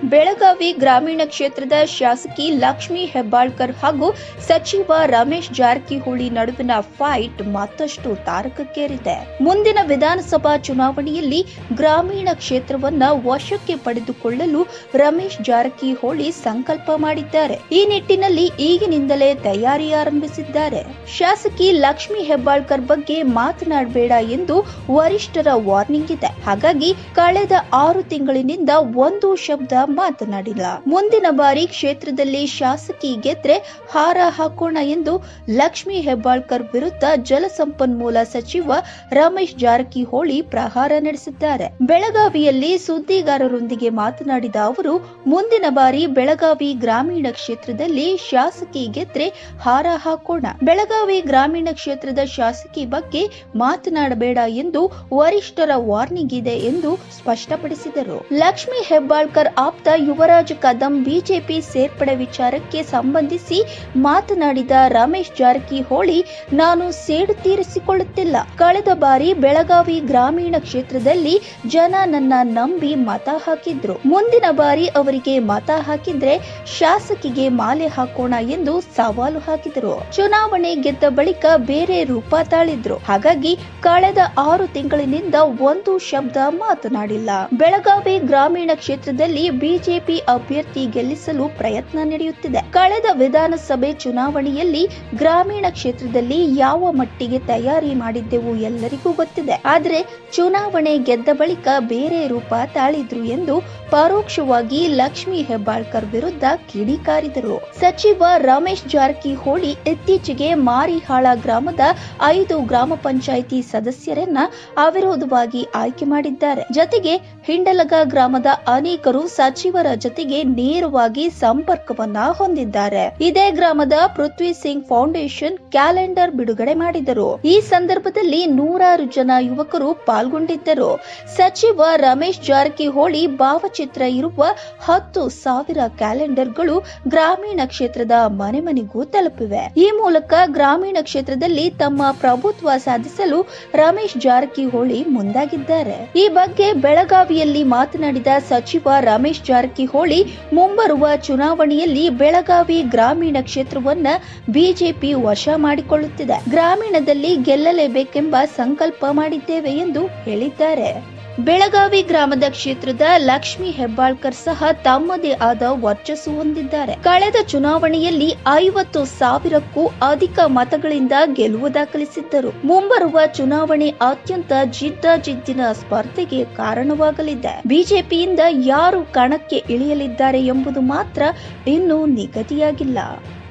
ಬೆಳಗಾವಿ ಗ್ರಾಮೀಣ ಕ್ಷೇತ್ರದ ಶಾಸಕಿ ಲಕ್ಷ್ಮಿ ಹೆಬ್ಬಾಳ್ಕರ್ ಹಾಗೂ ಸಚಿವ ರಮೇಶ್ ಜಾರಕಿಹೊಳಿ ನಡುವಿನ ಫೈಟ್ ಮತ್ತಷ್ಟು ತಾರಕಕ್ಕೇರಿದೆ ಮುಂದಿನ ವಿಧಾನಸಭಾ ಚುನಾವಣೆಯಲ್ಲಿ ಗ್ರಾಮೀಣ ಕ್ಷೇತ್ರವನ್ನ ವಶಕ್ಕೆ ಪಡೆದುಕೊಳ್ಳಲು ರಮೇಶ್ ಜಾರಕಿಹೊಳಿ ಸಂಕಲ್ಪ ಮಾಡಿದ್ದಾರೆ ಈ ನಿಟ್ಟಿನಲ್ಲಿ ಈಗಿನಿಂದಲೇ ತಯಾರಿ ಆರಂಭಿಸಿದ್ದಾರೆ ಶಾಸಕಿ ಲಕ್ಷ್ಮಿ ಹೆಬ್ಬಾಳ್ಕರ್ ಬಗ್ಗೆ ಮಾತನಾಡಬೇಡ ಎಂದು ವರಿಷ್ಠರ ವಾರ್ನಿಂಗ್ ಇದೆ ಹಾಗಾಗಿ ಕಳೆದ ಆರು ತಿಂಗಳಿನಿಂದ ಒಂದು ಶಬ್ದ ಮಾತನಾಡಿಲ್ಲ ಮುಂದಿನ ಬಾರಿ ಕ್ಷೇತ್ರದಲ್ಲಿ ಶಾಸಕಿ ಗೆದ್ರೆ ಹಾರ ಹಾಕೋಣ ಎಂದು ಲಕ್ಷ್ಮಿ ಹೆಬ್ಬಾಳ್ಕರ್ ವಿರುದ್ಧ ಜಲಸಂಪನ್ಮೂಲ ಸಚಿವ ರಮೇಶ್ ಜಾರಕಿಹೊಳಿ ಪ್ರಹಾರ ನಡೆಸಿದ್ದಾರೆ ಬೆಳಗಾವಿಯಲ್ಲಿ ಸುದ್ದಿಗಾರರೊಂದಿಗೆ ಮಾತನಾಡಿದ ಅವರು ಮುಂದಿನ ಬಾರಿ ಬೆಳಗಾವಿ ಗ್ರಾಮೀಣ ಕ್ಷೇತ್ರದಲ್ಲಿ ಶಾಸಕಿ ಗೆದ್ರೆ ಹಾರ ಹಾಕೋಣ ಬೆಳಗಾವಿ ಗ್ರಾಮೀಣ ಕ್ಷೇತ್ರದ ಶಾಸಕಿ ಬಗ್ಗೆ ಮಾತನಾಡಬೇಡ ಎಂದು ವರಿಷ್ಠರ ವಾರ್ನಿಂಗ್ ಇದೆ ಎಂದು ಸ್ಪಷ್ಟಪಡಿಸಿದರು ಲಕ್ಷ್ಮಿ ಹೆಬ್ಬಾಳ್ಕರ್ ಆಪ್ತ ಯುವರಾಜ್ ಕದಂ ಬಿಜೆಪಿ ಸೇರ್ಪಡೆ ವಿಚಾರಕ್ಕೆ ಸಂಬಂಧಿಸಿ ಮಾತನಾಡಿದ ರಮೇಶ್ ಜಾರಕಿಹೊಳಿ ನಾನು ಸೇಡು ತೀರಿಸಿಕೊಳ್ಳುತ್ತಿಲ್ಲ ಕಳೆದ ಬಾರಿ ಬೆಳಗಾವಿ ಗ್ರಾಮೀಣ ಕ್ಷೇತ್ರದಲ್ಲಿ ಜನ ನನ್ನ ನಂಬಿ ಮತ ಹಾಕಿದ್ರು ಮುಂದಿನ ಬಾರಿ ಅವರಿಗೆ ಮತ ಹಾಕಿದ್ರೆ ಶಾಸಕಿಗೆ ಮಾಲೆ ಹಾಕೋಣ ಎಂದು ಸವಾಲು ಹಾಕಿದರು ಚುನಾವಣೆ ಗೆದ್ದ ಬಳಿಕ ಬೇರೆ ರೂಪ ತಾಳಿದ್ರು ಹಾಗಾಗಿ ಕಳೆದ ಆರು ತಿಂಗಳಿನಿಂದ ಒಂದು ಶಬ್ದ ಮಾತನಾಡಿಲ್ಲ ಬೆಳಗಾವಿ ಗ್ರಾಮೀಣ ಕ್ಷೇತ್ರದಲ್ಲಿ ಬಿಜೆಪಿ ಅಭ್ಯರ್ಥಿ ಗೆಲ್ಲಿಸಲು ಪ್ರಯತ್ನ ನಡೆಯುತ್ತಿದೆ ಕಳೆದ ವಿಧಾನಸಭೆ ಚುನಾವಣೆಯಲ್ಲಿ ಗ್ರಾಮೀಣ ಕ್ಷೇತ್ರದಲ್ಲಿ ಯಾವ ಮಟ್ಟಿಗೆ ತಯಾರಿ ಮಾಡಿದ್ದೆವು ಎಲ್ಲರಿಗೂ ಗೊತ್ತಿದೆ ಆದರೆ ಚುನಾವಣೆ ಗೆದ್ದ ಬಳಿಕ ಬೇರೆ ರೂಪ ತಾಳಿದ್ರು ಎಂದು ಪರೋಕ್ಷವಾಗಿ ಲಕ್ಷ್ಮಿ ಹೆಬ್ಬಾಳ್ಕರ್ ವಿರುದ್ಧ ಕಿಡಿಕಾರಿದರು ಸಚಿವ ರಮೇಶ್ ಜಾರಕಿಹೊಳಿ ಇತ್ತೀಚೆಗೆ ಮಾರಿಹಾಳ ಗ್ರಾಮದ ಐದು ಗ್ರಾಮ ಪಂಚಾಯಿತಿ ಸದಸ್ಯರನ್ನ ಅವಿರೋಧವಾಗಿ ಆಯ್ಕೆ ಮಾಡಿದ್ದಾರೆ ಜತೆಗೆ ಹಿಂಡಲಗ ಗ್ರಾಮದ ಅನೇಕರು ಸಚಿವರ ಜೊತೆಗೆ ನೇರವಾಗಿ ಸಂಪರ್ಕವನ್ನ ಹೊಂದಿದ್ದಾರೆ ಇದೇ ಗ್ರಾಮದ ಪೃಥ್ವಿ ಸಿಂಗ್ ಫೌಂಡೇಶನ್ ಕ್ಯಾಲೆಂಡರ್ ಬಿಡುಗಡೆ ಮಾಡಿದರು ಈ ಸಂದರ್ಭದಲ್ಲಿ ನೂರಾರು ಜನ ಯುವಕರು ಪಾಲ್ಗೊಂಡಿದ್ದರು ಸಚಿವ ರಮೇಶ್ ಜಾರಕಿಹೊಳಿ ಭಾವಚಿತ್ರ ಇರುವ ಹತ್ತು ಸಾವಿರ ಕ್ಯಾಲೆಂಡರ್ಗಳು ಗ್ರಾಮೀಣ ಕ್ಷೇತ್ರದ ಮನೆ ಮನೆಗೂ ತಲುಪಿವೆ ಈ ಮೂಲಕ ಗ್ರಾಮೀಣ ಕ್ಷೇತ್ರದಲ್ಲಿ ತಮ್ಮ ಪ್ರಭುತ್ವ ಸಾಧಿಸಲು ರಮೇಶ್ ಜಾರಕಿಹೊಳಿ ಮುಂದಾಗಿದ್ದಾರೆ ಈ ಬಗ್ಗೆ ಬೆಳಗಾವಿಯಲ್ಲಿ ಮಾತನಾಡಿದ ಸಚಿವ ರಮೇಶ್ ಜಾರಕಿಹೊಳಿ ಮುಂಬರುವ ಚುನಾವಣೆಯಲ್ಲಿ ಬೆಳಗಾವಿ ಗ್ರಾಮೀಣ ಕ್ಷೇತ್ರವನ್ನ ಬಿಜೆಪಿ ವಶ ಮಾಡಿಕೊಳ್ಳುತ್ತಿದೆ ಗ್ರಾಮೀಣದಲ್ಲಿ ಗೆಲ್ಲಲೇಬೇಕೆಂಬ ಸಂಕಲ್ಪ ಮಾಡಿದ್ದೇವೆ ಎಂದು ಹೇಳಿದ್ದಾರೆ ಬೆಳಗಾವಿ ಗ್ರಾಮದ ಕ್ಷೇತ್ರದ ಲಕ್ಷ್ಮಿ ಹೆಬ್ಬಾಳ್ಕರ್ ಸಹ ತಮ್ಮದೇ ಆದ ವರ್ಚಸ್ಸು ಹೊಂದಿದ್ದಾರೆ ಕಳೆದ ಚುನಾವಣೆಯಲ್ಲಿ ಐವತ್ತು ಸಾವಿರಕ್ಕೂ ಅಧಿಕ ಮತಗಳಿಂದ ಗೆಲುವು ದಾಖಲಿಸಿದ್ದರು ಮುಂಬರುವ ಚುನಾವಣೆ ಅತ್ಯಂತ ಜಿದ್ದಾಜಿದ್ದಿನ ಸ್ಪರ್ಧೆಗೆ ಕಾರಣವಾಗಲಿದೆ ಬಿಜೆಪಿಯಿಂದ ಯಾರು ಕಣಕ್ಕೆ ಇಳಿಯಲಿದ್ದಾರೆ ಎಂಬುದು ಮಾತ್ರ ಇನ್ನೂ ನಿಗದಿಯಾಗಿಲ್ಲ